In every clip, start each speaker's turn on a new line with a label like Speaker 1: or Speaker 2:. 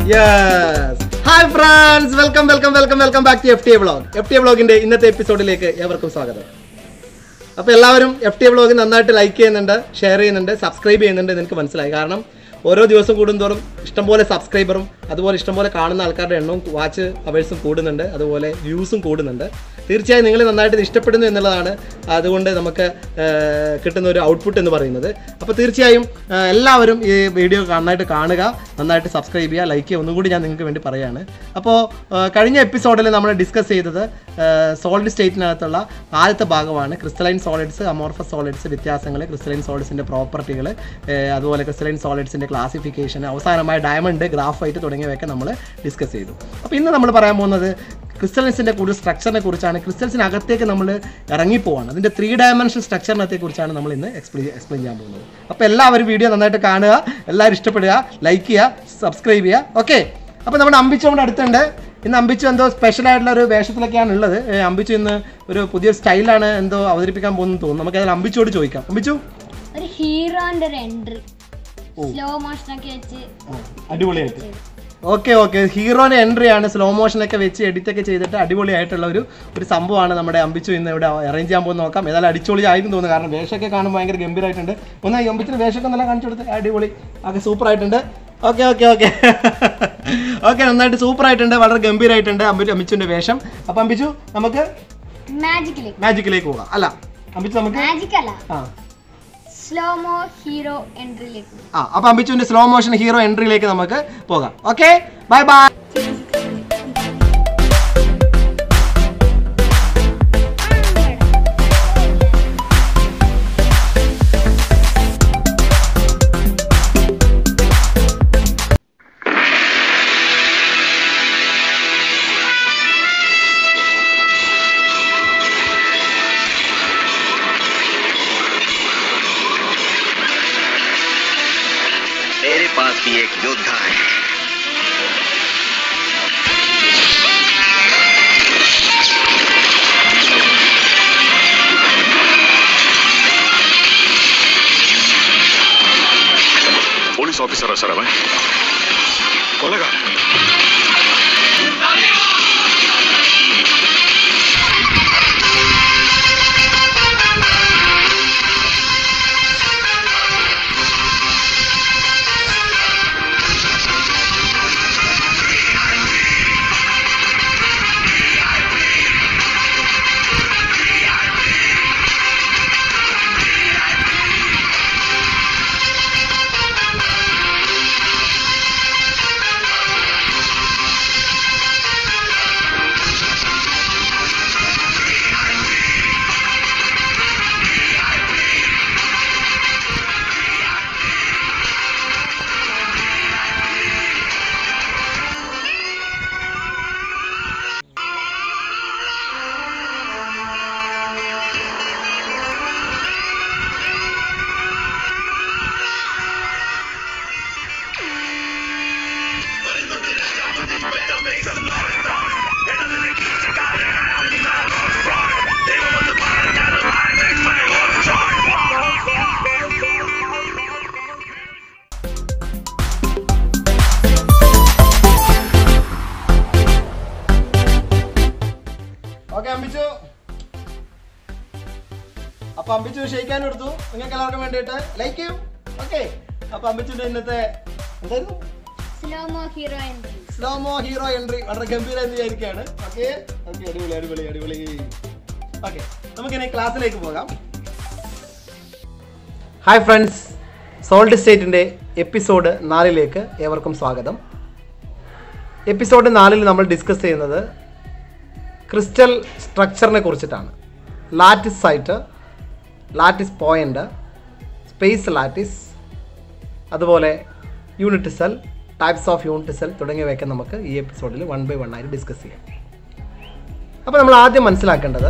Speaker 1: Yes hi friends welcome welcome welcome welcome back to F T A vlog F T A വ്ളോഗിന്റെ ഇന്നത്തെ എപ്പിസോഡിലേക്ക് ഏവർക്കും സ്വാഗതം അപ്പോൾ എല്ലാവരും എഫ് ടി എ വ്ളോഗ് നന്നായിട്ട് ലൈക്ക് ചെയ്യുന്നുണ്ട് ഷെയർ ചെയ്യുന്നുണ്ട് സബ്സ്ക്രൈബ് ചെയ്യുന്നുണ്ട് എന്ന് എനിക്ക് മനസ്സിലായി കാരണം ഓരോ ദിവസം കൂടുന്തോറും ഇഷ്ടംപോലെ സബ്സ്ക്രൈബറും അതുപോലെ ഇഷ്ടംപോലെ കാണുന്ന ആൾക്കാരുടെ എണ്ണവും വാച്ച് അവേഴ്സും കൂടുന്നുണ്ട് അതുപോലെ വ്യൂസും കൂടുന്നുണ്ട് തീർച്ചയായും നിങ്ങൾ നന്നായിട്ട് ഇത് ഇഷ്ടപ്പെടുന്നു എന്നുള്ളതാണ് അതുകൊണ്ട് നമുക്ക് ആ, കിട്ടുന്ന ഒരു ഔട്ട്പുട്ട് എന്ന് പറയുന്നത് അപ്പോൾ തീർച്ചയായും ആ, എല്ലാവരും ഈ വീഡിയോ നന്നായിട്ട് കാണുക നന്നായിട്ട് സബ്സ്ക്രൈബ് ചെയ്യുക ലൈക്ക് ചെയ്യുക ഒന്നും കൂടി ഞാൻ നിങ്ങൾക്ക് വേണ്ടി പറയുകയാണ് അപ്പോൾ ആ, കഴിഞ്ഞ എപ്പിസോഡിൽ നമ്മൾ ഡിസ്കസ് ചെയ്തത് സോളിഡ് സ്റ്റേറ്റിനകത്തുള്ള ആദ്യത്തെ ഭാഗമാണ് ക്രിസ്റ്റലൈൻ സോളിഡ്സ് അമോർഫസ് സോളിഡ്സ് വ്യത്യാസങ്ങൾ ക്രിസ്റ്റലൈൻ സോളിഡ്സിൻ്റെ പ്രോപ്പർട്ടികൾ അതുപോലെ ക്രിസ്റ്റലൈൻ സോളിഡ്സിൻ്റെ ക്ലാസിഫിക്കേഷൻ അവസാനമായ ഡയമണ്ട് ഗ്രാഫൈറ്റ് തുടങ്ങിയവയൊക്കെ നമ്മൾ ഡിസ്കസ് ചെയ്തു അപ്പോൾ ഇന്ന് നമ്മൾ പറയാൻ പോകുന്നത് ക്രിസ്റ്റൽസിൻ്റെ കൂടുതൽ സ്ട്രക്ചറിനെ കുറിച്ചാണ് ക്രിസ്റ്റൽസിനകത്തേക്ക് നമ്മൾ ഇറങ്ങിപ്പോവാണ് അതിൻ്റെ ത്രീ ഡയമെൻഷൻ സ്ട്രക്ചറിനത്തെ കുറിച്ചാണ് നമ്മൾ ഇന്ന് എക്സ്പ്ലെയിൻ എക്സ്പ്ലെയിൻ ചെയ്യാൻ പോകുന്നത് അപ്പോൾ എല്ലാവരും വീഡിയോ നന്നായിട്ട് കാണുക എല്ലാവരും ഇഷ്ടപ്പെടുക ലൈക്ക് ചെയ്യുക സബ്സ്ക്രൈബ് ചെയ്യുക ഓക്കെ അപ്പോൾ നമ്മുടെ അമ്പിച്ചു നമ്മുടെ അടുത്തുണ്ട് ഇന്ന് അമ്പിച്ചു എന്തോ സ്പെഷ്യൽ ആയിട്ടുള്ള ഒരു വേഷത്തിലൊക്കെയാണ് ഉള്ളത് ഏ, അമ്പിച്ചു ഇന്ന് ഒരു പുതിയ സ്റ്റൈലാണ് എന്തോ അവതരിപ്പിക്കാൻ പോകുന്നത് തോന്നുന്നു നമുക്ക് അതിൽ അമ്പിച്ചോട് ചോദിക്കാം അമ്പിച്ചു
Speaker 2: ഒരു ഹീറോന്റെ ഒരു എൻട്രി സ്ലോ മോഷനൊക്കെ വെച്ച്
Speaker 1: അടിപൊളിയായിട്ട് ഓക്കെ ഓക്കെ ഹീറോന്റെ എൻട്രി ആണ് സ്ലോ മോഷനൊക്കെ വെച്ച് എഡിറ്റ് ഒക്കെ ചെയ്തിട്ട് അടിപൊളിയായിട്ടുള്ള ഒരു ഒരു സംഭവമാണ് നമ്മുടെ അമ്പിച്ചു ഇന്ന് ഇവിടെ അറേഞ്ച് ചെയ്യാൻ പോകുന്ന നോക്കാം ഏതായാലും അടിച്ചൊളി ആയിരിക്കും തോന്നുന്നു കാരണം വേഷമൊക്കെ കാണുമ്പോൾ ഭയങ്കര ഗംഭീരമായിട്ടുണ്ട് ഒന്ന് ഈ അമ്പിച്ചിന് വേഷമൊക്കെ നല്ല കാണിച്ചു കൊടുത്ത് അടിപൊളി ഒക്കെ സൂപ്പർ ആയിട്ടുണ്ട് ഓക്കെ ഓക്കെ ഓക്കെ ഓക്കെ നന്നായിട്ട് സൂപ്പർ ആയിട്ടുണ്ട് വളരെ ഗംഭീരമായിട്ടുണ്ട് അമ്പി അമ്പിച്ചുവിന്റെ വേഷം അപ്പം അമ്പിച്ചു നമുക്ക്
Speaker 2: മാജിക്കിലേക്ക്
Speaker 1: മാജിക്കിലേക്ക് പോകാം അല്ല അമ്പിച്ചു നമുക്ക്
Speaker 2: മാജിക് അല്ല
Speaker 1: ആ
Speaker 2: സ്ലോമോ ഹീറോ എൻട്രിയിലേക്ക്
Speaker 1: ആ അപ്പം അമ്പിച്ചുവിന്റെ സ്ലോ മോഷൻ ഹീറോ എൻട്രിയിലേക്ക് നമുക്ക് പോകാം ഓക്കെ ബൈ ബൈ
Speaker 3: मेरे पास भी एक योद्धा है
Speaker 4: പോലീസ് ഓഫീസറാ സാർ അവൻ കൊലകാരൻ
Speaker 1: ഓക്കെ അമ്പിച്ചു അപ്പൊ അമ്പിച്ചു ക്ഷയിക്കാൻ എടുത്തു നിങ്ങൾക്ക് എല്ലാവർക്കും വേണ്ടിയിട്ട് ലൈക്ക് ചെയ്യും ഓക്കെ അപ്പൊ അമ്പിച്ചുന്റെ ഇന്നത്തെ എന്തായിരുന്നു
Speaker 2: slomo hero entry
Speaker 1: slomo hero entry വളരെ ഗംഭീരം എന്ന് വിചാരിക്കുകയാണ് ഓക്കെ ഓക്കെ അടിപൊളി അടിപൊളി അടിപൊളി ഓക്കെ നമുക്കിനി ക്ലാസ്സിലേക്ക് പോകാം ഹായ് ഫ്രണ്ട്സ് സോൾട്ട് സ്റ്റേറ്റിൻ്റെ എപ്പിസോഡ് നാലിലേക്ക് ഏവർക്കും സ്വാഗതം എപ്പിസോഡ് നാലിൽ നമ്മൾ ഡിസ്കസ് ചെയ്യുന്നത് ക്രിസ്റ്റൽ സ്ട്രക്ചറിനെ കുറിച്ചിട്ടാണ് lattice site lattice point space lattice അതുപോലെ unit cell types of unit cell തുടങ്ങിയവയൊക്കെ നമുക്ക് ഈ എപ്പിസോഡിൽ വൺ ബൈ വൺ ആയിട്ട് ഡിസ്കസ് ചെയ്യാം അപ്പോൾ നമ്മൾ ആദ്യം മനസ്സിലാക്കേണ്ടത്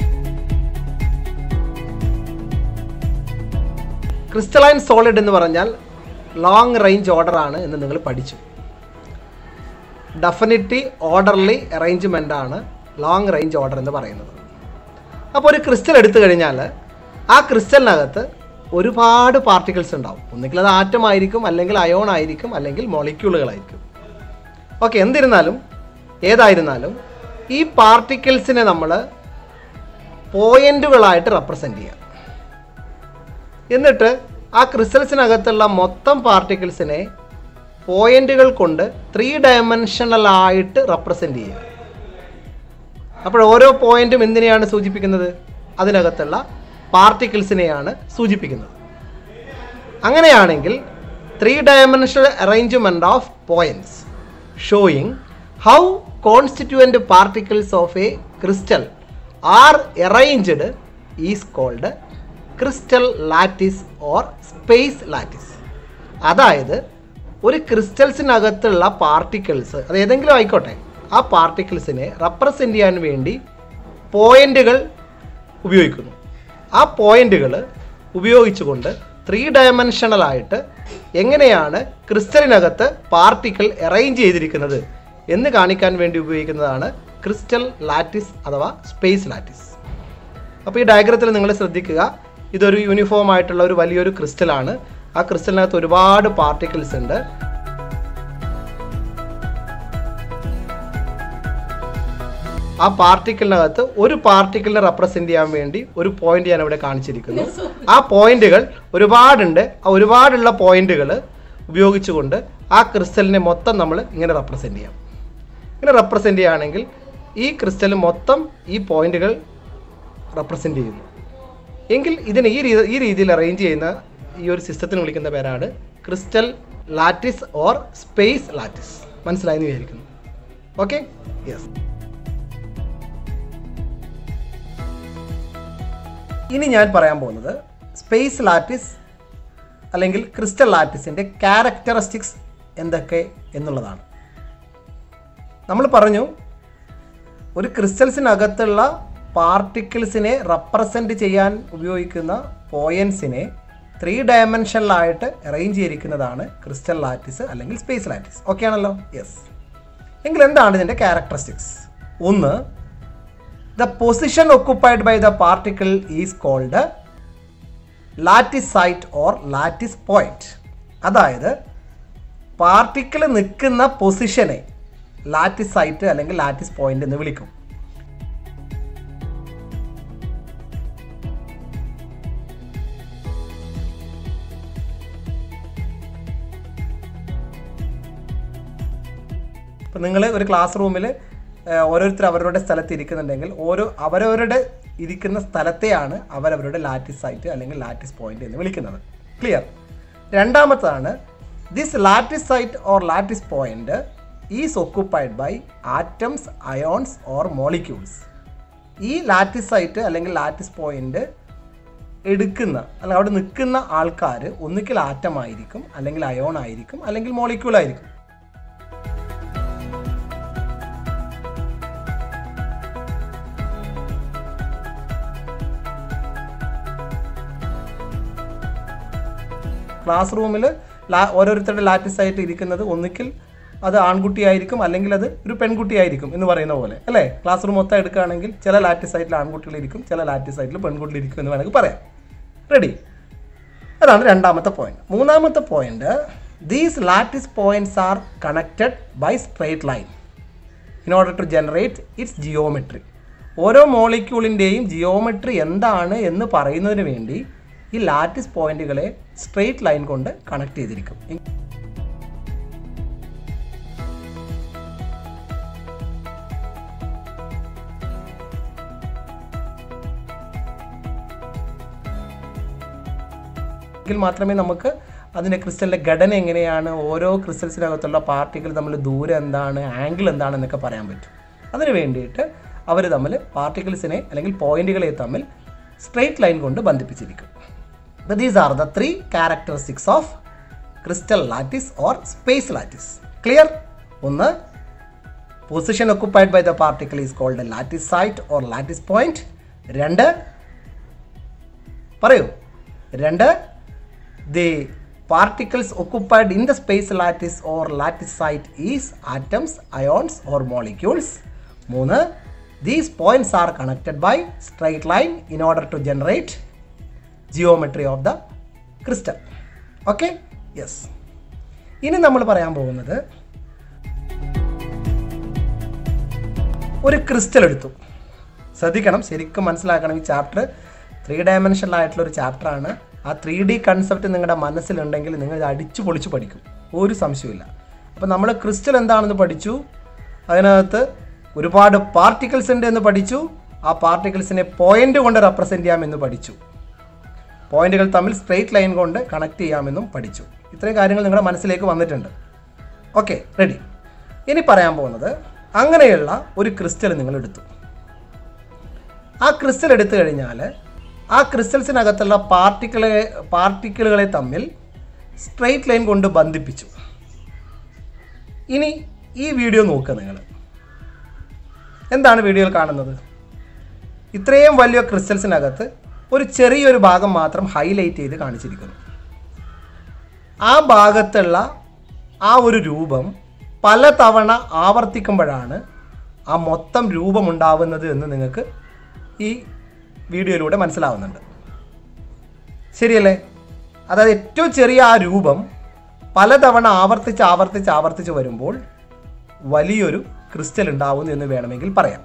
Speaker 1: ക്രിസ്റ്റലൈൻ സോളിഡ് എന്ന് പറഞ്ഞാൽ ലോങ് റേഞ്ച് ഓർഡർ ആണ് എന്ന് നിങ്ങൾ പഠിച്ചു ഡെഫിനിറ്റി ഓർഡർലി അറേഞ്ച്മെൻ്റ് ആണ് ലോങ് റേഞ്ച് ഓർഡർ എന്ന് പറയുന്നത് അപ്പോൾ ഒരു ക്രിസ്റ്റൽ എടുത്തു കഴിഞ്ഞാൽ ആ ക്രിസ്റ്റലിനകത്ത് ഒരുപാട് പാർട്ടിക്കിൾസ് ഉണ്ടാവും ഒന്നുകിൽ അത് ആറ്റം ആയിരിക്കും അല്ലെങ്കിൽ അയോൺ ആയിരിക്കും അല്ലെങ്കിൽ മൊളിക്യൂളുകളായിരിക്കും ഓക്കെ എന്തിരുന്നാലും ഏതായിരുന്നാലും ഈ പാർട്ടിക്കിൾസിനെ നമ്മൾ പോയിന്റുകളായിട്ട് റെപ്രസെൻ്റ് ചെയ്യാം എന്നിട്ട് ആ ക്രിസ്റ്റൽസിനകത്തുള്ള മൊത്തം പാർട്ടിക്കിൾസിനെ പോയിന്റുകൾ കൊണ്ട് ത്രീ ഡയമെൻഷണലായിട്ട് റെപ്രസെൻ്റ് ചെയ്യുക അപ്പോൾ ഓരോ പോയിന്റും എന്തിനെയാണ് സൂചിപ്പിക്കുന്നത് അതിനകത്തുള്ള പാർട്ടിക്കിൾസിനെയാണ് സൂചിപ്പിക്കുന്നത് അങ്ങനെയാണെങ്കിൽ three dimensional arrangement of points showing how constituent particles of a crystal are arranged is called crystal lattice or space lattice അതായത് ഒരു ക്രിസ്റ്റൽസിനകത്തുള്ള പാർട്ടിക്കിൾസ് അത് ഏതെങ്കിലും ആയിക്കോട്ടെ ആ പാർട്ടിക്കിൾസിനെ റെപ്രസെൻ്റ് ചെയ്യാൻ വേണ്ടി പോയിന്റുകൾ ഉപയോഗിക്കുന്നു ആ പോയിന്റുകൾ ഉപയോഗിച്ചുകൊണ്ട് ത്രീ ഡയമെൻഷണലായിട്ട് എങ്ങനെയാണ് ക്രിസ്റ്റലിനകത്ത് പാർട്ടിക്കിൾ അറേഞ്ച് ചെയ്തിരിക്കുന്നത് എന്ന് കാണിക്കാൻ വേണ്ടി ഉപയോഗിക്കുന്നതാണ് ക്രിസ്റ്റൽ ലാറ്റിസ് അഥവാ സ്പേസ് ലാറ്റിസ് അപ്പോൾ ഈ ഡയഗ്രത്തിൽ നിങ്ങൾ ശ്രദ്ധിക്കുക ഇതൊരു യൂണിഫോം ആയിട്ടുള്ള ഒരു വലിയൊരു ക്രിസ്റ്റലാണ് ആ ക്രിസ്റ്റലിനകത്ത് ഒരുപാട് പാർട്ടിക്കിൾസ് ഉണ്ട് ആ പാർട്ടിക്കിളിനകത്ത് ഒരു പാർട്ടിക്കിളിനെ റെപ്രസെന്റ് ചെയ്യാൻ വേണ്ടി ഒരു പോയിന്റ് ഞാൻ ഇവിടെ കാണിച്ചിരിക്കുന്നു ആ പോയിന്റുകൾ ഒരുപാടുണ്ട് ആ ഒരുപാടുള്ള പോയിന്റുകൾ ഉപയോഗിച്ചുകൊണ്ട് ആ ക്രിസ്റ്റലിനെ മൊത്തം നമ്മൾ ഇങ്ങനെ റെപ്രസെന്റ് ചെയ്യാം ഇങ്ങനെ റെപ്രസെന്റ് ചെയ്യുകയാണെങ്കിൽ ഈ ക്രിസ്റ്റൽ മൊത്തം ഈ പോയിന്റുകൾ റെപ്രസെന്റ് ചെയ്യുന്നു എങ്കിൽ ഇതിനെ ഈ രീതി ഈ രീതിയിൽ അറേഞ്ച് ചെയ്യുന്ന ഈ ഒരു സിസ്റ്റത്തിന് വിളിക്കുന്ന പേരാണ് crystal lattice or space lattice മനസ്സിലായെന്ന് വിചാരിക്കുന്നു ഓക്കെ യെസ് ഇനി ഞാൻ പറയാൻ പോകുന്നത് സ്പേസ് ലാറ്റിസ് അല്ലെങ്കിൽ ക്രിസ്റ്റൽ ലാറ്റിസിൻ്റെ ക്യാരക്ടറിസ്റ്റിക്സ് എന്തൊക്കെ എന്നുള്ളതാണ് നമ്മൾ പറഞ്ഞു ഒരു ക്രിസ്റ്റൽസിനകത്തുള്ള പാർട്ടിക്കിൾസിനെ റെപ്രസെൻ്റ് ചെയ്യാൻ ഉപയോഗിക്കുന്ന പോയൻസിനെ ത്രീ ഡയമെൻഷനിലായിട്ട് അറേഞ്ച് ചെയ്തിരിക്കുന്നതാണ് ക്രിസ്റ്റൽ ലാറ്റിസ് അല്ലെങ്കിൽ സ്പേസ് ലാറ്റിസ് ഓക്കെ ആണല്ലോ യെസ് എങ്കിൽ എന്താണ് ഇതിൻ്റെ ക്യാരക്ടറിസ്റ്റിക്സ് ഒന്ന് the position occupied by the particle is called lattice site or lattice point അതായത് പാർട്ടിക്കിൾ നിൽക്കുന്ന പൊസിഷനെ ലാറ്റിസ് സൈറ്റ് അല്ലെങ്കിൽ ലാറ്റിസ് പോയിന്റ് എന്ന് വിളിക്കും ഇപ്പം നിങ്ങൾ ഒരു ക്ലാസ് റൂമിൽ ഓരോരുത്തർ അവരവരുടെ സ്ഥലത്ത് ഇരിക്കുന്നുണ്ടെങ്കിൽ ഓരോ അവരവരുടെ ഇരിക്കുന്ന സ്ഥലത്തെയാണ് അവരവരുടെ ലാറ്റിസ് സൈറ്റ് അല്ലെങ്കിൽ ലാറ്റിസ് പോയിന്റ് എന്ന് വിളിക്കുന്നത് ക്ലിയർ രണ്ടാമത്താണ് this lattice site or lattice point is occupied by atoms ions or molecules ഈ ലാറ്റിസ് സൈറ്റ് അല്ലെങ്കിൽ ലാറ്റിസ് പോയിന്റ് എടുക്കുന്ന അല്ല അവിടെ നിൽക്കുന്ന ആൾക്കാർ ഒന്നുകിൽ ആറ്റം ആയിരിക്കും അല്ലെങ്കിൽ അയോൺ ആയിരിക്കും അല്ലെങ്കിൽ മോളിക്യൂൾ ആയിരിക്കും ക്ലാസ് റൂമിൽ ലാ ഓരോരുത്തരുടെ ലാറ്റിസ് ആയിട്ട് ഇരിക്കുന്നത് ഒന്നുകിൽ അത് ആൺകുട്ടിയായിരിക്കും അല്ലെങ്കിൽ അത് ഒരു പെൺകുട്ടിയായിരിക്കും എന്ന് പറയുന്ന പോലെ അല്ലേ ക്ലാസ് റൂം മൊത്തം എടുക്കുകയാണെങ്കിൽ ചില ലാറ്റിസ് സൈറ്റിൽ ആൺകുട്ടികളിരിക്കും ചില ലാറ്റിസ് സൈറ്റിൽ പെൺകുട്ടികളിരിക്കും എന്ന് വേണമെങ്കിൽ പറയാം റെഡി അതാണ് രണ്ടാമത്തെ പോയിന്റ് മൂന്നാമത്തെ point these lattice points are connected by straight line in order to generate its geometry ഓരോ മോളിക്യൂളിൻ്റെയും ജിയോമെട്രി എന്താണ് എന്ന് പറയുന്നതിന് വേണ്ടി ഈ ലാറ്റിസ് പോയിന്റുകളെ സ്ട്രെയിറ്റ് ലൈൻ കൊണ്ട് കണക്ട് ചെയ്തിരിക്കും എങ്കിൽ മാത്രമേ നമുക്ക് അതിൻ്റെ ക്രിസ്റ്റലിൻ്റെ ഘടന എങ്ങനെയാണ് ഓരോ ക്രിസ്റ്റൽസിനകത്തുള്ള പാർട്ടികൾ തമ്മിൽ ദൂരം എന്താണ് ആംഗിൾ എന്താണെന്നൊക്കെ പറയാൻ പറ്റും അതിന് വേണ്ടിയിട്ട് അവർ തമ്മിൽ പാർട്ടിക്കിൾസിനെ അല്ലെങ്കിൽ പോയിന്റുകളെ തമ്മിൽ സ്ട്രെയിറ്റ് ലൈൻ കൊണ്ട് ബന്ധിപ്പിച്ചിരിക്കും അപ്പോൾ these are the three characteristics of crystal lattice or space lattice clear ഒന്ന് position occupied by the particle is called lattice site or lattice point രണ്ട് പറയൂ രണ്ട് the particles occupied in the space lattice or lattice site is atoms ions or molecules മൂന്ന് these points are connected by straight line in order to generate geometry of the crystal okay yes ഇനി നമ്മൾ പറയാൻ പോകുന്നത് ഒരു crystal എടുത്തു ശ്രദ്ധിക്കണം ശരിക്കും മനസ്സിലാക്കണം ഈ ചാപ്റ്റർ ത്രീ ഡയമെൻഷനൽ ആയിട്ടുള്ള ഒരു ചാപ്റ്ററാണ് ആ ത്രീ ഡി കൺസെപ്റ്റ് നിങ്ങളുടെ മനസ്സിലുണ്ടെങ്കിൽ നിങ്ങൾ ഇത് അടിച്ചു പൊളിച്ച് പഠിക്കും ഒരു സംശയമില്ല അപ്പോൾ നമ്മൾ ക്രിസ്റ്റൽ എന്താണെന്ന് പഠിച്ചു അതിനകത്ത് ഒരുപാട് പാർട്ടിക്കിൾസ് ഉണ്ട് എന്ന് പഠിച്ചു ആ പാർട്ടിക്കിൾസിനെ പോയിന്റ് കൊണ്ട് റെപ്രസെൻറ്റ് ചെയ്യാമെന്ന് പഠിച്ചു പോയിന്റുകൾ തമ്മിൽ സ്ട്രെയിറ്റ് ലൈൻ കൊണ്ട് കണക്ട് ചെയ്യാമെന്നും പഠിച്ചു ഇത്രയും കാര്യങ്ങൾ നിങ്ങളുടെ മനസ്സിലേക്ക് വന്നിട്ടുണ്ട് ഓക്കെ റെഡി ഇനി പറയാൻ പോകുന്നത് അങ്ങനെയുള്ള ഒരു ക്രിസ്റ്റൽ നിങ്ങൾ എടുത്തു ആ ക്രിസ്റ്റൽ എടുത്തു കഴിഞ്ഞാൽ ആ ക്രിസ്റ്റൽസിനകത്തുള്ള പാർട്ടിക്കിളെ പാർട്ടിക്കിളുകളെ തമ്മിൽ സ്ട്രെയിറ്റ് ലൈൻ കൊണ്ട് ബന്ധിപ്പിച്ചു ഇനി ഈ വീഡിയോ നോക്കുക നിങ്ങൾ എന്താണ് വീഡിയോയിൽ കാണുന്നത് ഇത്രയും വലിയ ക്രിസ്റ്റൽസിനകത്ത് ഒരു ചെറിയൊരു ഭാഗം മാത്രം ഹൈലൈറ്റ് ചെയ്ത് കാണിച്ചിരിക്കുന്നു ആ ഭാഗത്തുള്ള ആ ഒരു രൂപം പലതവണ ആവർത്തിക്കുമ്പോഴാണ് ആ മൊത്തം രൂപമുണ്ടാവുന്നത് എന്ന് നിങ്ങൾക്ക് ഈ വീഡിയോയിലൂടെ മനസ്സിലാവുന്നുണ്ട് ശരിയല്ലേ അതായത് ഏറ്റവും ചെറിയ ആ രൂപം പലതവണ ആവർത്തിച്ച് ആവർത്തിച്ച് ആവർത്തിച്ച് വരുമ്പോൾ വലിയൊരു ക്രിസ്റ്റൽ ഉണ്ടാവുന്നു എന്ന് വേണമെങ്കിൽ പറയാം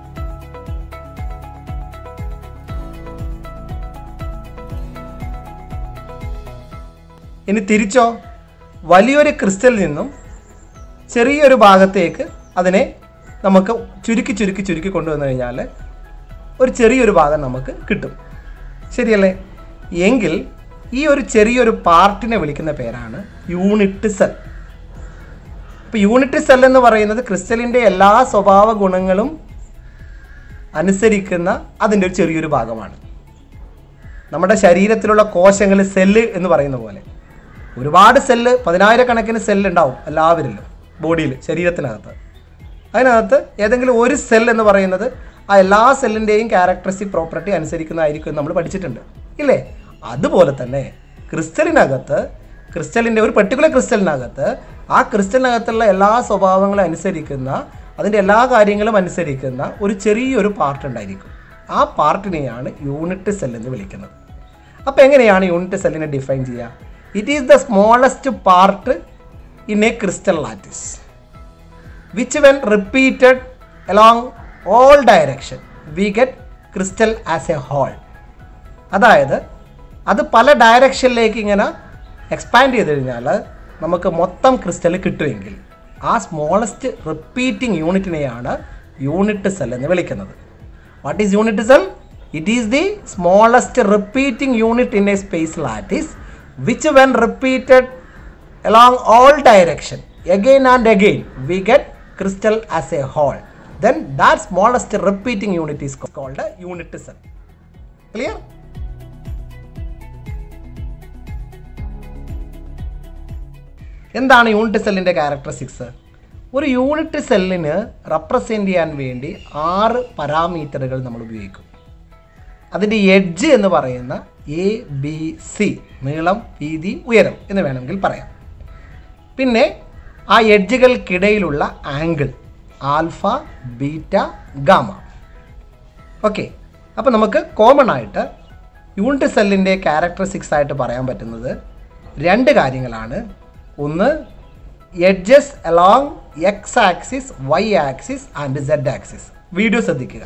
Speaker 1: ഇനി തിരിച്ചോ വലിയൊരു ക്രിസ്റ്റലിൽ നിന്നും ചെറിയൊരു ഭാഗത്തേക്ക് അതിനെ നമുക്ക് ചുരുക്കി ചുരുക്കി ചുരുക്കി കൊണ്ടുവന്നു കഴിഞ്ഞാൽ ഒരു ചെറിയൊരു ഭാഗം നമുക്ക് കിട്ടും ശരിയല്ലേ എങ്കിൽ ഈ ഒരു ചെറിയൊരു പാർട്ടിനെ വിളിക്കുന്ന പേരാണ് യൂണിറ്റ് സെൽ ഇപ്പോൾ യൂണിറ്റ് സെൽ എന്ന് പറയുന്നത് ക്രിസ്റ്റലിൻ്റെ എല്ലാ സ്വഭാവ ഗുണങ്ങളും അനുസരിക്കുന്ന അതിൻ്റെ ഒരു ചെറിയൊരു ഭാഗമാണ് നമ്മുടെ ശരീരത്തിലുള്ള കോശങ്ങൾ സെല്ല് എന്ന് പറയുന്ന പോലെ ഒരുപാട് സെല്ല് പതിനായിരക്കണക്കിന് സെല്ല് ഉണ്ടാവും എല്ലാവരിലും ബോഡിയിൽ ശരീരത്തിനകത്ത് അതിനകത്ത് ഏതെങ്കിലും ഒരു സെൽ എന്ന് പറയുന്നത് ആ എല്ലാ സെല്ലിൻ്റെയും ക്യാരക്ടറിസ്റ്റിക് പ്രോപ്പർട്ടി അനുസരിക്കുന്നതായിരിക്കും എന്ന് നമ്മൾ പഠിച്ചിട്ടുണ്ട് ഇല്ലേ അതുപോലെ തന്നെ ക്രിസ്റ്റലിനകത്ത് ക്രിസ്റ്റലിൻ്റെ ഒരു പെർട്ടിക്കുലർ ക്രിസ്റ്റലിനകത്ത് ആ ക്രിസ്റ്റലിനകത്തുള്ള എല്ലാ സ്വഭാവങ്ങളും അനുസരിക്കുന്ന അതിൻ്റെ എല്ലാ കാര്യങ്ങളും അനുസരിക്കുന്ന ഒരു ചെറിയൊരു പാർട്ട് ഉണ്ടായിരിക്കും ആ പാർട്ടിനെയാണ് യൂണിറ്റ് സെൽ എന്ന് വിളിക്കുന്നത് അപ്പോൾ എങ്ങനെയാണ് യൂണിറ്റ് സെല്ലിനെ ഡിഫൈൻ ചെയ്യുക it is the smallest part in a crystal lattice which when repeated along all direction we get crystal as a whole അതായത് അത് പല ഡയറക്ഷനിലേക്ക് ഇങ്ങനെ എക്സ്പാൻഡ് ചെയ്ത് കഴിഞ്ഞാൽ നമുക്ക് മൊത്തം ക്രിസ്റ്റൽ കിട്ടുമെങ്കിൽ ആ സ്മോളസ്റ്റ് റിപ്പീറ്റിംഗ് യൂണിറ്റിനെയാണ് യൂണിറ്റ് സെൽ എന്ന് വിളിക്കുന്നത് what is unit cell it is the smallest repeating unit in a space lattice which when repeated along all direction again and again we get crystal as a whole then that smallest repeating unit is called a unit cell clear എന്താണ് unit സെല്ലിൻ്റെ characteristics ഒരു unit സെല്ലിന് represent ചെയ്യാൻ വേണ്ടി ആറ് പാരാമീറ്ററുകൾ നമ്മൾ ഉപയോഗിക്കും അതിൻ്റെ എഡ്ജ് എന്ന് പറയുന്ന എ ബി സി നീളം വീതി ഉയരം എന്ന് വേണമെങ്കിൽ പറയാം പിന്നെ ആ എഡ്ജുകൾക്കിടയിലുള്ള angle alpha beta gamma okay അപ്പോൾ നമുക്ക് കോമൺ ആയിട്ട് യൂണിറ്റ് സെല്ലിൻ്റെ ക്യാരക്ടറിസ്റ്റിക്സ് ആയിട്ട് പറയാൻ പറ്റുന്നത് രണ്ട് കാര്യങ്ങളാണ് ഒന്ന് edges along X axis Y axis and Z axis video ശ്രദ്ധിക്കുക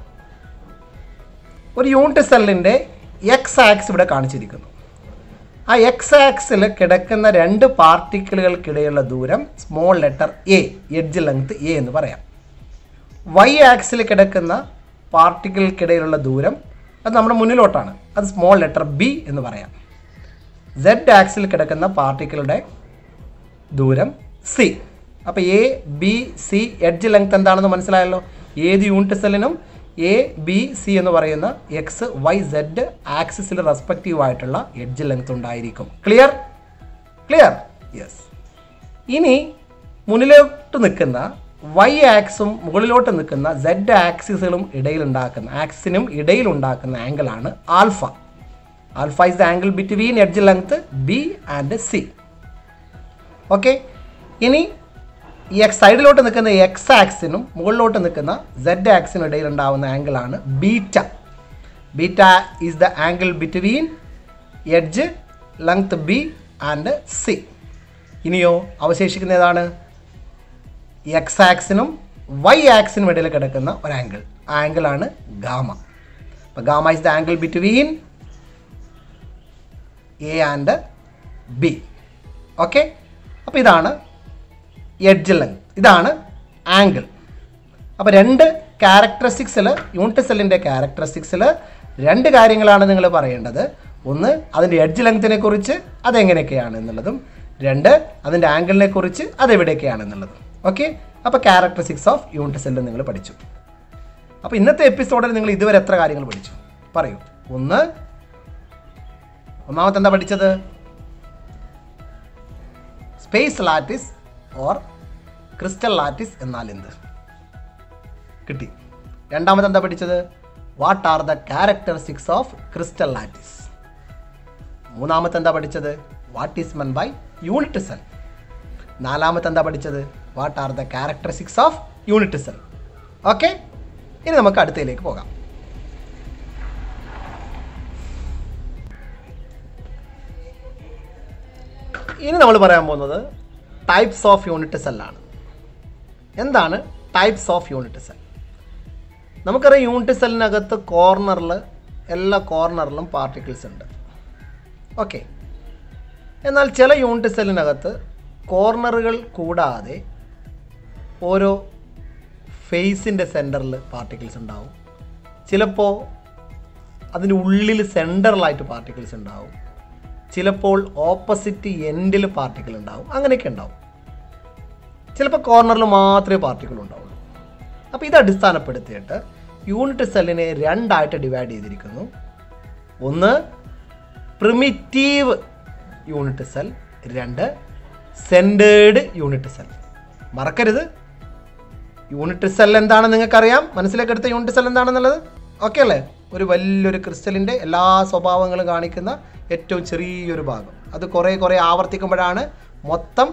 Speaker 1: ഒരു യൂണിറ്റ് സെല്ലിൻ്റെ എക്സ് ആക്സ് ഇവിടെ കാണിച്ചിരിക്കുന്നു ആ എക്സ് ആക്സിൽ കിടക്കുന്ന രണ്ട് പാർട്ടിക്കിളുകൾക്കിടയിലുള്ള ദൂരം small letter A edge length A എന്ന് പറയാം വൈ ആക്സിൽ കിടക്കുന്ന പാർട്ടിക്കിൾക്കിടയിലുള്ള ദൂരം അത് നമ്മുടെ മുന്നിലോട്ടാണ് അത് സ്മോൾ ലെറ്റർ ബി എന്ന് പറയാം സെഡ് ആക്സിൽ കിടക്കുന്ന പാർട്ടിക്കിളുടെ ദൂരം സി അപ്പോൾ A B C edge length എന്താണെന്ന് മനസ്സിലായല്ലോ ഏത് യൂണിറ്റ് സെല്ലിനും എ ബി സി എന്ന് പറയുന്ന എക്സ് വൈ സെഡ് ആക്സിസിൽ റെസ്പെക്റ്റീവ് ആയിട്ടുള്ള എഡ്ജ് ലെങ്ത് ഉണ്ടായിരിക്കും ക്ലിയർ ക്ലിയർ യെസ് ഇനി മുന്നിലോട്ട് നിൽക്കുന്ന വൈ ആക്സും മുകളിലോട്ട് നിൽക്കുന്ന സെഡ് ആക്സിസുകളും ഇടയിൽ ഉണ്ടാക്കുന്ന ആക്സിനും ഇടയിൽ ഉണ്ടാക്കുന്ന ആംഗിളാണ് alpha alpha is the angle between edge length B and C okay ഇനി ഈ എക്സ് സൈഡിലോട്ട് നിൽക്കുന്ന എക്സ് ആക്സിനും മുകളിലോട്ട് നിൽക്കുന്ന സെഡ് ആക്സിനും ഇടയിൽ ഉണ്ടാവുന്ന ആംഗിളാണ് beta beta is the angle between edge length B and C ഇനിയോ അവശേഷിക്കുന്ന ഏതാണ് എക്സ് ആക്സിനും വൈ ആക്സിന് ഇടയിൽ കിടക്കുന്ന ഒരു ആംഗിൾ ആ ആംഗിളാണ് ഗാമ അപ്പോൾ gamma is the angle between A and B okay അപ്പോൾ ഇതാണ് എഡ്ജ് ലെങ്ത് ഇതാണ് ആംഗിൾ അപ്പോൾ രണ്ട് ക്യാരക്ടറിസ്റ്റിക്സിൽ യൂണിറ്റ് സെല്ലിൻ്റെ ക്യാരക്ടറിസ്റ്റിക്സിൽ രണ്ട് കാര്യങ്ങളാണ് നിങ്ങൾ പറയേണ്ടത് ഒന്ന് അതിൻ്റെ എഡ്ജ് ലെങ്ത്തിനെ കുറിച്ച് അതെങ്ങനെയൊക്കെയാണ് എന്നുള്ളതും രണ്ട് അതിൻ്റെ ആംഗിളിനെ കുറിച്ച് അതെവിടെയൊക്കെയാണ് എന്നുള്ളതും ഓക്കെ അപ്പോൾ ക്യാരക്ടറിസ്റ്റിക്സ് ഓഫ് യൂണിറ്റ് സെല്ല് നിങ്ങൾ പഠിച്ചു അപ്പോൾ ഇന്നത്തെ എപ്പിസോഡിൽ നിങ്ങൾ ഇതുവരെ എത്ര കാര്യങ്ങൾ പഠിച്ചു പറയൂ ഒന്ന് ഒന്നാമത്തെ എന്താ പഠിച്ചത് space lattice or crystal lattice എന്നാൽ എന്ത് കിട്ടി രണ്ടാമത് എന്താ പഠിച്ചത് what are the characteristics of crystal lattice മൂന്നാമത്തെ എന്താ പഠിച്ചത് what is meant by unit cell നാലാമത്തെ എന്താ പഠിച്ചത് what are the characteristics of unit cell okay ഇനി നമുക്ക് അടുത്തയിലേക്ക് പോകാം ഇനി നമ്മൾ പറയാൻ പോകുന്നത് ടൈപ്സ് ഓഫ് യൂണിറ്റ് സെല്ലാണ് എന്താണ് ടൈപ്സ് ഓഫ് യൂണിറ്റ് സെൽ നമുക്കറിയാം യൂണിറ്റ് സെല്ലിനകത്ത് കോർണറിൽ എല്ലാ കോർണറിലും പാർട്ടിക്കിൾസ് ഉണ്ട് ഓക്കെ എന്നാൽ ചില യൂണിറ്റ് സെല്ലിനകത്ത് കോർണറുകൾ കൂടാതെ ഓരോ ഫേസിൻ്റെ സെൻറ്ററിൽ പാർട്ടിക്കിൾസ് ഉണ്ടാവും ചിലപ്പോൾ അതിൻ്റെ ഉള്ളിൽ സെൻറ്ററിലായിട്ട് പാർട്ടിക്കിൾസ് ഉണ്ടാവും ചിലപ്പോൾ ഓപ്പോസിറ്റ് എൻഡിൽ പാർട്ടിക്കിൾ ഉണ്ടാവും അങ്ങനെയൊക്കെ ഉണ്ടാവും ചിലപ്പോൾ കോർണറിൽ മാത്രമേ പാർട്ടിക്കിൾ ഉണ്ടാവുള്ളൂ അപ്പോൾ ഇത് അടിസ്ഥാനപ്പെടുത്തിയിട്ട് യൂണിറ്റ് സെല്ലിനെ രണ്ടായിട്ട് ഡിവൈഡ് ചെയ്തിരിക്കുന്നു ഒന്ന് പ്രിമിറ്റീവ് യൂണിറ്റ് സെൽ രണ്ട് സെൻറ്റേർഡ് യൂണിറ്റ് സെൽ മറക്കരുത് യൂണിറ്റ് സെൽ എന്താണെന്ന് നിങ്ങൾക്കറിയാം മനസ്സിലേക്ക് എടുത്ത യൂണിറ്റ് സെൽ എന്താണെന്നുള്ളത് ഓക്കെ അല്ലേ ഒരു വലിയൊരു ക്രിസ്റ്റലിൻ്റെ എല്ലാ സ്വഭാവങ്ങളും കാണിക്കുന്ന ഏറ്റവും ചെറിയൊരു ഭാഗം അത് കുറേ കുറേ ആവർത്തിക്കുമ്പോഴാണ് മൊത്തം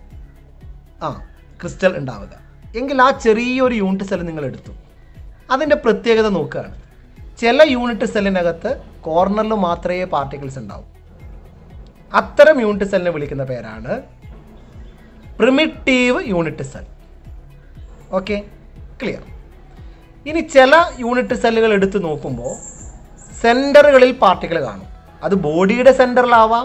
Speaker 1: ആ ക്രിസ്റ്റൽ ഉണ്ടാവുക എങ്കിൽ ആ ചെറിയൊരു യൂണിറ്റ് സെൽ നിങ്ങൾ എടുത്തു അതിൻ്റെ പ്രത്യേകത നോക്കുകയാണ് ചില യൂണിറ്റ് സെല്ലിനകത്ത് കോർണറിൽ മാത്രമേ പാർട്ടിക്കിൾസ് ഉണ്ടാവൂ അത്തരം യൂണിറ്റ് സെല്ലിനെ വിളിക്കുന്ന പേരാണ് primitive unit cell okay clear ഇനി ചില യൂണിറ്റ് സെല്ലുകൾ എടുത്ത് നോക്കുമ്പോൾ സെൻറ്ററുകളിൽ പാർട്ടിക്കിൾ കാണും അത് ബോഡിയുടെ സെൻറ്ററിലാവാം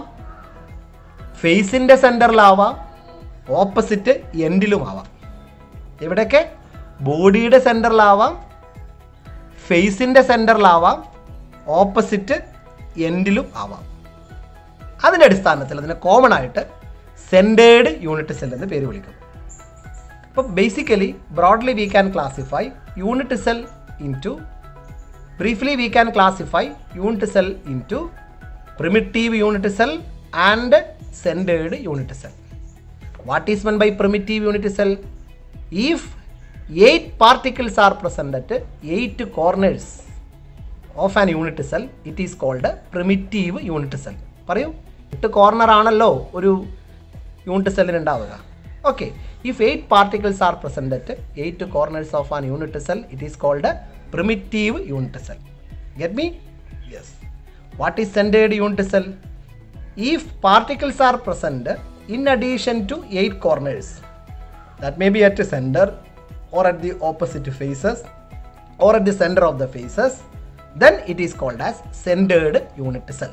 Speaker 1: ഫേസിൻ്റെ സെൻറ്ററിലാവാം ഓപ്പോസിറ്റ് എൻഡിലുമാവാം ഇവിടെയൊക്കെ ബോഡിയുടെ സെൻറ്ററിലാവാം ഫേസിൻ്റെ സെൻറ്ററിലാവാം ഓപ്പോസിറ്റ് എൻഡിലും ആവാം അതിൻ്റെ അടിസ്ഥാനത്തിൽ അതിനെ കോമൺ ആയിട്ട് സെൻറ്റേർഡ് യൂണിറ്റ് സെൽ എന്ന് പേര് വിളിക്കും അപ്പോൾ basically broadly we can classify unit cell into briefly we can classify unit cell into primitive unit cell and centred unit cell What is meant by primitive unit cell? If 8 particles are present at 8 corners of an unit cell, it is called a primitive unit cell. പറയൂ എട്ട് corner ആണല്ലോ ഒരു unit സെല്ലിന് ഉണ്ടാവുക okay if eight particles are present at eight corners of an unit cell it is called primitive unit cell get me yes what is centred unit cell if particles are present in addition to eight corners that may be at the center or at the opposite faces or at the center of the faces then it is called as centered unit cell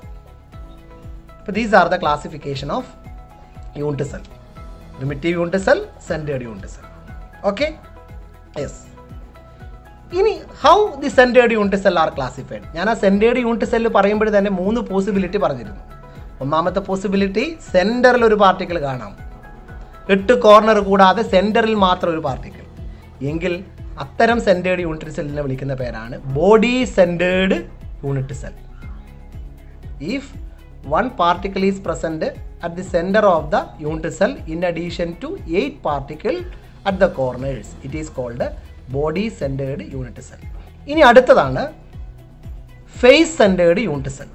Speaker 1: so these are the classification of unit cell primitive unit cell centered unit cell okay yes ഇനി how the centred unit cell are classified ഞാൻ ആ centred unit cell പറയുമ്പോൾ തന്നെ മൂന്ന് possibility പറഞ്ഞിരുന്നു ഒന്നാമത്തെ possibility സെൻറ്ററിൽ ഒരു പാർട്ടിക്കിൾ കാണാം എട്ട് കോർണർ കൂടാതെ സെൻറ്ററിൽ മാത്രം ഒരു പാർട്ടിക്കിൾ എങ്കിൽ അത്തരം സെൻറ്റേർഡ് യൂണിറ്റ് സെല്ലിനെ വിളിക്കുന്ന പേരാണ് body centred unit cell if one particle is present at the center of the unit cell in addition to 8 particle at the corners it is called a body centered unit cell ഇനി അടുത്തതാണ് face centred unit cell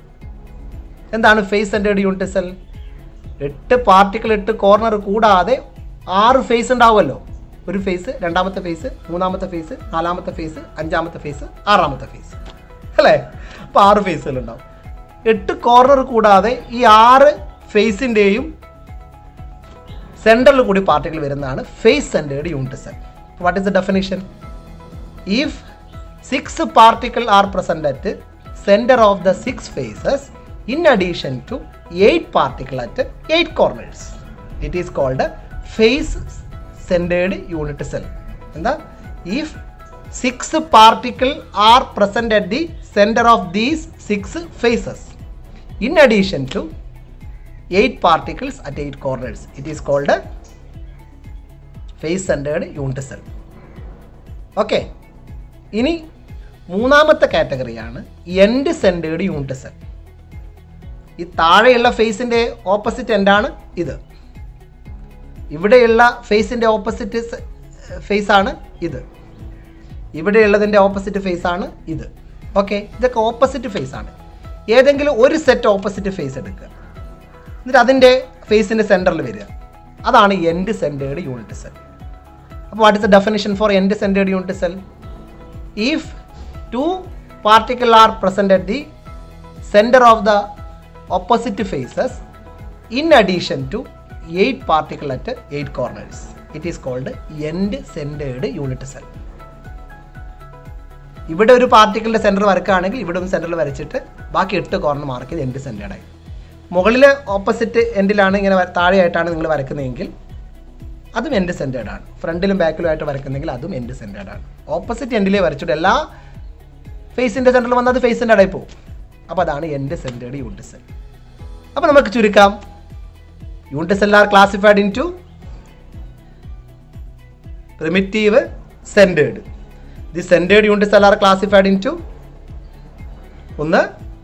Speaker 1: എന്താണ് face centred unit cell എട്ട് particle എട്ട് corner കൂടാതെ ആറ് face ഉണ്ടാവുമല്ലോ ഒരു face രണ്ടാമത്തെ ഫേസ് മൂന്നാമത്തെ ഫേസ് നാലാമത്തെ ഫേസ് അഞ്ചാമത്തെ ഫേസ് ആറാമത്തെ ഫേസ് അല്ലേ അപ്പോൾ ആറ് ഫേസുകൾ ഉണ്ടാവും എട്ട് കോർണർ കൂടാതെ ഈ ആറ് ഫേസിൻ്റെയും സെൻറ്ററിൽ കൂടി പാർട്ടിക്കിൾ വരുന്നതാണ് face centred unit cell what is the definition if six particles are present at center of the six faces in addition to eight particles at eight corners it is called a face centered unit cell എന്താ if six particles are present at the center of these six faces in addition to eight particles at eight corners it is called a face centered unit cell ഓക്കെ ഇനി മൂന്നാമത്തെ കാറ്റഗറിയാണ് end centred unit cell ഈ താഴെയുള്ള ഫേസിൻ്റെ opposite എൻഡാണ് ഇത് ഇവിടെയുള്ള ഫേസിൻ്റെ opposite ഫേസാണ് ഇത് ഇവിടെയുള്ളതിൻ്റെ opposite ഫേസാണ് ഇത് ഓക്കെ ഇതൊക്കെ ഓപ്പോസിറ്റ് ഫേസാണ് ഏതെങ്കിലും ഒരു സെറ്റ് ഓപ്പോസിറ്റ് ഫേസ് എടുക്കുക എന്നിട്ട് അതിൻ്റെ ഫേസിൻ്റെ സെൻറ്ററിൽ വരിക അതാണ് എൻഡ് സെൻറ്റേഡ് യൂണിറ്റ് സെൽ അപ്പോൾ what is the definition for end centred unit cell if two particles are present at the center of the opposite faces in addition to eight particles at eight corners it is called end centered unit cell ഇവിടെ ഒരു പാർട്ടിക്കിളിൻ്റെ centre വരക്കുകയാണെങ്കിൽ ഇവിടെ ഒന്ന് സെൻറ്ററിൽ വരച്ചിട്ട് ബാക്കി എട്ട് corner mark ചെയ്ത് end സെൻറ്റേഡായി മുകളിൽ ഓപ്പോസിറ്റ് എൻഡിലാണ് ഇങ്ങനെ വര- താഴെയായിട്ടാണ് നിങ്ങൾ വരക്കുന്നതെങ്കിൽ അതും എൻഡ് സെൻറ്റേഡ് ആണ് ഫ്രണ്ടിലും ബാക്കിലും ആയിട്ട് വരക്കുന്നെങ്കിൽ അതും എൻഡ് സെൻറ്റേഡ് ആണ് ഓപ്പോസിറ്റ് എൻഡിലേ വരച്ചിട്ട് എല്ലാ ഫേസിൻ്റെ സെൻറ്ററിൽ വന്നാൽ അത് ഫേസ് സെൻറ്റേഡ് ആയി പോകും അപ്പോൾ അതാണ് എൻഡ് സെൻറ്റേഡ് യൂണിറ്റ് സെൽ അപ്പോൾ നമുക്ക് ചുരുക്കാം unit cell are classified into primitive centred the centred unit cell are classified into ഒന്ന്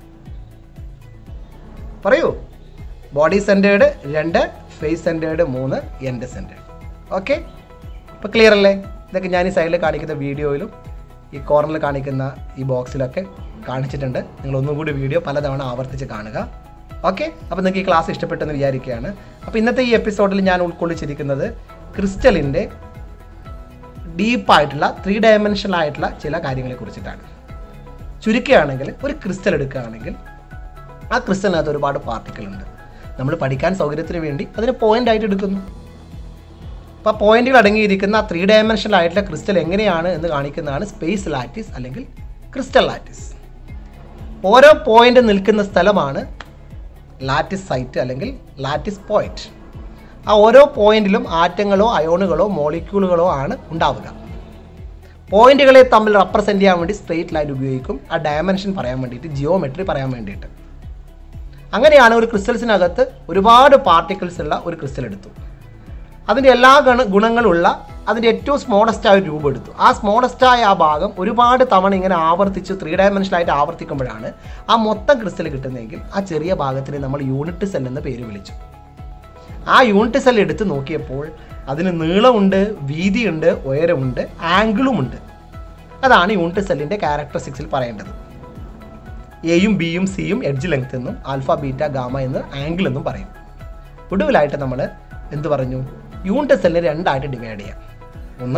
Speaker 1: പറയൂ ബോഡി സെൻറ്റേഡ് രണ്ട് ഫേസ് സെൻറ്റേഡ് മൂന്ന് എൻഡ് സെൻറ്റേഡ് ഓക്കെ ഇപ്പോൾ ക്ലിയർ അല്ലേ ഇതൊക്കെ ഞാൻ ഈ സൈഡിൽ കാണിക്കുന്ന വീഡിയോയിലും ഈ കോർണറിൽ കാണിക്കുന്ന ഈ ബോക്സിലൊക്കെ കാണിച്ചിട്ടുണ്ട് നിങ്ങൾ ഒന്നും കൂടി വീഡിയോ പലതവണ ആവർത്തിച്ച് കാണുക ഓക്കെ അപ്പോൾ നിങ്ങൾക്ക് ഈ ക്ലാസ് ഇഷ്ടപ്പെട്ടെന്ന് വിചാരിക്കുകയാണ് അപ്പോൾ ഇന്നത്തെ ഈ എപ്പിസോഡിൽ ഞാൻ ഉൾക്കൊള്ളിച്ചിരിക്കുന്നത് ക്രിസ്റ്റലിൻ്റെ ഡീപ്പായിട്ടുള്ള ത്രീ ഡയമെൻഷനൽ ആയിട്ടുള്ള ചില കാര്യങ്ങളെ കുറിച്ചിട്ടാണ് ചുരുക്കുകയാണെങ്കിൽ ഒരു ക്രിസ്റ്റൽ എടുക്കുകയാണെങ്കിൽ ആ ക്രിസ്റ്റലിനകത്ത് ഒരുപാട് പാർട്ടിക്കിൾ ഉണ്ട് നമ്മൾ പഠിക്കാൻ സൗകര്യത്തിന് വേണ്ടി അതിന് പോയിന്റ് ആയിട്ട് എടുക്കുന്നു അപ്പോൾ ആ പോയിന്റുകൾ അടങ്ങിയിരിക്കുന്ന ത്രീ ഡയമെൻഷനൽ ആയിട്ടുള്ള ക്രിസ്റ്റൽ എങ്ങനെയാണ് എന്ന് കാണിക്കുന്നതാണ് സ്പേസ് ലാറ്റിസ് അല്ലെങ്കിൽ ക്രിസ്റ്റൽ ലാറ്റിസ് ഓരോ പോയിന്റ് നിൽക്കുന്ന സ്ഥലമാണ് ലാറ്റിസ് സൈറ്റ് അല്ലെങ്കിൽ ലാറ്റിസ് പോയിന്റ് ആ ഓരോ പോയിന്റിലും ആറ്റങ്ങളോ അയോണുകളോ മോളിക്യൂളുകളോ ആണ് ഉണ്ടാവുക പോയിന്റുകളെ തമ്മിൽ റെപ്രസെൻറ്റ് ചെയ്യാൻ വേണ്ടി സ്ട്രെയിറ്റ് ലൈൻ ഉപയോഗിക്കും ആ ഡയമെൻഷൻ പറയാൻ വേണ്ടിയിട്ട് ജിയോമെട്രി പറയാൻ വേണ്ടിയിട്ട് അങ്ങനെയാണ് ഒരു ക്രിസ്റ്റൽസിനകത്ത് ഒരുപാട് പാർട്ടിക്കിൾസ് ഉള്ള ഒരു ക്രിസ്റ്റൽ എടുത്തു അതിൻ്റെ എല്ലാ ഗണ ഗുണങ്ങളുള്ള അതിൻ്റെ ഏറ്റവും സ്മോളസ്റ്റ് ആയ ഒരു രൂപം എടുത്തു ആ സ്മോളസ്റ്റ് ആയ ആ ഭാഗം ഒരുപാട് തവണ ഇങ്ങനെ ആവർത്തിച്ച് ത്രീ ഡയമെൻഷനായിട്ട് ആവർത്തിക്കുമ്പോഴാണ് ആ മൊത്തം ക്രിസ്റ്റൽ കിട്ടുന്നതെങ്കിൽ ആ ചെറിയ ഭാഗത്തിന് നമ്മൾ യൂണിറ്റ് സെൽ എന്ന പേര് വിളിച്ചു ആ യൂണിറ്റ് സെൽ എടുത്ത് നോക്കിയപ്പോൾ അതിന് നീളമുണ്ട് വീതിയുണ്ട് ഉയരമുണ്ട് ആംഗിളുമുണ്ട് അതാണ് യൂണിറ്റ് സെല്ലിൻ്റെ ക്യാരക്ടറിസ്റ്റിക്സിൽ പറയേണ്ടത് എയും ബിയും സിയും എഡ്ജ് ലെങ്ത് എന്നും ആൽഫ ബീറ്റ ഗാമ എന്ന് ആംഗിൾ എന്നും പറയും ഒടുവിലായിട്ട് നമ്മൾ എന്ത് പറഞ്ഞു യൂണിറ്റ് സെല്ലിനെ രണ്ടായിട്ട് ഡിവൈഡ് ചെയ്യാം ഒന്ന്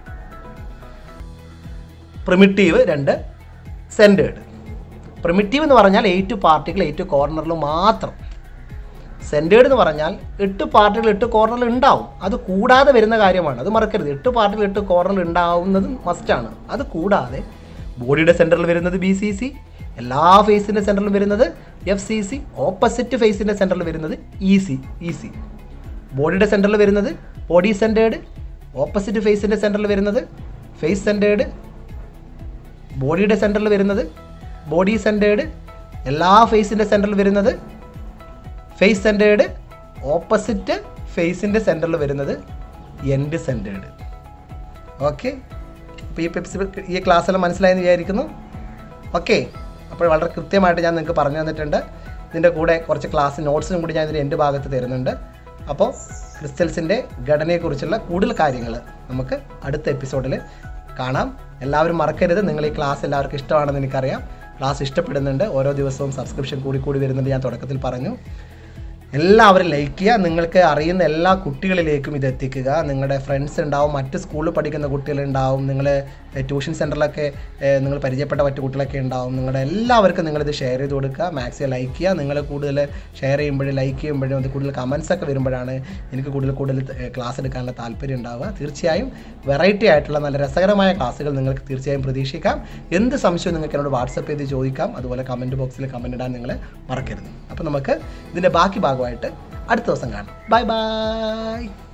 Speaker 1: പ്രിമിറ്റീവ് രണ്ട് സെൻറ്റേഡ് പ്രിമിറ്റീവ് എന്ന് പറഞ്ഞാൽ എയ്റ്റ് പാർട്ടികൾ എയ്റ്റ് കോർണറിൽ മാത്രം സെൻറ്റേഡ് എന്ന് പറഞ്ഞാൽ എട്ട് പാർട്ടികൾ എട്ട് കോർണറിൽ ഉണ്ടാവും അത് കൂടാതെ വരുന്ന കാര്യമാണ് അത് മറക്കരുത് എട്ട് പാർട്ടികൾ എട്ട് കോർണറിൽ ഉണ്ടാവുന്നത് മസ്റ്റാണ് അത് കൂടാതെ ബോഡിയുടെ സെൻറ്ററിൽ വരുന്നത് ബി സി സി എല്ലാ ഫേസിൻ്റെ സെൻറ്ററിലും വരുന്നത് എഫ് സി സി ഓപ്പോസിറ്റ് ഫേസിൻ്റെ സെൻറ്ററിൽ വരുന്നത് ഇ സി ഇ സി ബോഡിയുടെ സെൻറ്ററിൽ വരുന്നത് ബോഡി സെൻറ്റേഡ് ഓപ്പോസിറ്റ് ഫേസിൻ്റെ സെൻറ്ററിൽ വരുന്നത് ഫേസ് സെൻറ്റേഡ് ബോഡിയുടെ സെൻറ്ററിൽ വരുന്നത് ബോഡി സെൻറ്റേഡ് എല്ലാ ഫേസിൻ്റെ സെൻറ്ററിൽ വരുന്നത് ഫേസ് സെൻറ്റേഡ് ഓപ്പോസിറ്റ് ഫേസിൻ്റെ സെൻറ്ററിൽ വരുന്നത് എൻഡ് സെൻറ്റേഡ് ഓക്കെ അപ്പോൾ ഈ പെപ്സി ഈ ക്ലാസ്സെല്ലാം മനസ്സിലായെന്ന് വിചാരിക്കുന്നു ഓക്കെ അപ്പോൾ വളരെ കൃത്യമായിട്ട് ഞാൻ നിങ്ങൾക്ക് പറഞ്ഞു തന്നിട്ടുണ്ട് ഇതിൻ്റെ കൂടെ കുറച്ച് ക്ലാസ് നോട്ട്സും കൂടി ഞാൻ ഇതിൻ്റെ എൻ്റെ ഭാഗത്ത് തരുന്നുണ്ട് അപ്പോൾ ക്രിസ്റ്റൽസിൻ്റെ ഘടനയെക്കുറിച്ചുള്ള കൂടുതൽ കാര്യങ്ങൾ നമുക്ക് അടുത്ത എപ്പിസോഡിൽ കാണാം എല്ലാവരും മറക്കരുത് നിങ്ങൾ ഈ ക്ലാസ് എല്ലാവർക്കും ഇഷ്ടമാണെന്ന് എനിക്കറിയാം ക്ലാസ് ഇഷ്ടപ്പെടുന്നുണ്ട് ഓരോ ദിവസവും സബ്സ്ക്രിപ്ഷൻ കൂടി കൂടി വരുന്നുണ്ട് ഞാൻ തുടക്കത്തിൽ പറഞ്ഞു എല്ലാവരും ലൈക്ക് ചെയ്യുക നിങ്ങൾക്ക് അറിയുന്ന എല്ലാ കുട്ടികളിലേക്കും ഇത് എത്തിക്കുക നിങ്ങളുടെ ഫ്രണ്ട്സ് ഉണ്ടാവും മറ്റ് സ്കൂളിൽ പഠിക്കുന്ന കുട്ടികളുണ്ടാവും നിങ്ങൾ ട്യൂഷൻ സെൻറ്ററിലൊക്കെ ഏഹ്, നിങ്ങൾ പരിചയപ്പെട്ട മറ്റു കുട്ടികളൊക്കെ ഉണ്ടാവും നിങ്ങളുടെ എല്ലാവർക്കും നിങ്ങളിത് ഷെയർ ചെയ്ത് കൊടുക്കുക മാക്സിമം ലൈക്ക് ചെയ്യുക നിങ്ങൾ കൂടുതൽ ഷെയർ ചെയ്യുമ്പോഴും ലൈക്ക് ചെയ്യുമ്പോഴും അത് കൂടുതൽ കമൻസ് ഒക്കെ വരുമ്പോഴാണ് എനിക്ക് കൂടുതൽ കൂടുതൽ ക്ലാസ് എടുക്കാനുള്ള താല്പര്യം ഉണ്ടാവുക തീർച്ചയായും വെറൈറ്റി ആയിട്ടുള്ള നല്ല രസകരമായ ക്ലാസ്സുകൾ നിങ്ങൾക്ക് തീർച്ചയായും പ്രതീക്ഷിക്കാം എന്ത് സംശയവും നിങ്ങൾക്ക് എന്നോട് വാട്സപ്പ് ചെയ്ത് ചോദിക്കാം അതുപോലെ കമൻറ്റ് ബോക്സിൽ കമൻറ്റ് ഇടാൻ നിങ്ങൾ മറക്കരുത് അപ്പോൾ നമുക്ക് ഇതിൻ്റെ ബാക്കി ഭാഗമായിട്ട് അടുത്ത ദിവസം കാണാം ബൈ ബൈ